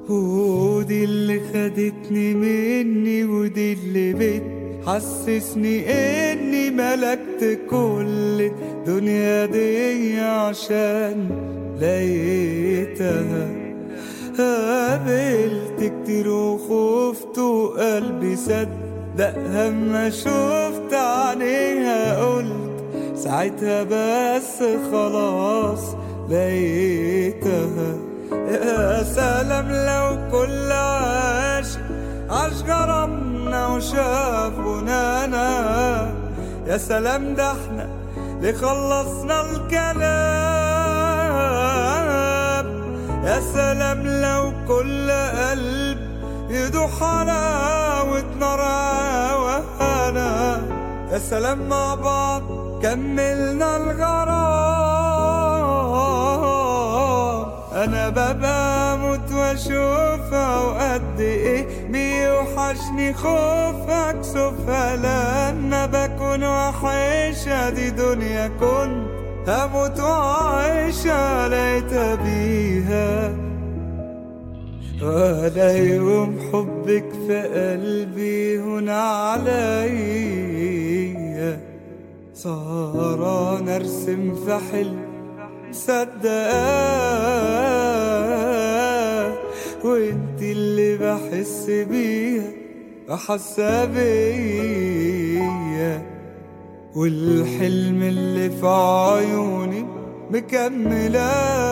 ودي اللي خدتني مني ودي اللي بتحسسني اني ملكت كل الدنيا دي عشان لقيتها قابلت كتير وخفت وقلبي صدقها ما شفت عينيها قلت ساعتها بس خلاص لقيتها يا سلام لو كل عاشق عاش غرامنا وشاف غنانا يا سلام ده احنا اللي خلصنا الكلام يا سلام لو كل قلب يدوح حلاوة نار هوانا يا سلام مع بعض كملنا الغرام انا ببقى اموت واشوفها وقد ايه بيوحشني خوفك سوفها لما بكون وحشة دي دنيا كنت هموت وعايشة لقيتها بيها ولا يوم حبك في قلبي هنا عليا سهران ارسم في حلم مصدقاه وانت اللي بحس بيها وحاسه بيا والحلم اللي في عيوني مكمله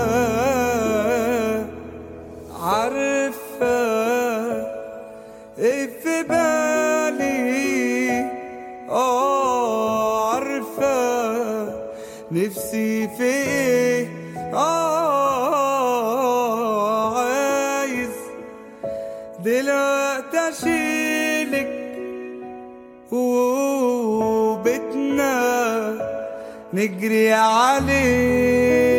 عارفه ايه في بالي اه عارفه نفسي في ايه اه عايز دلوقتي اشيلك وبيتنا نجري عليه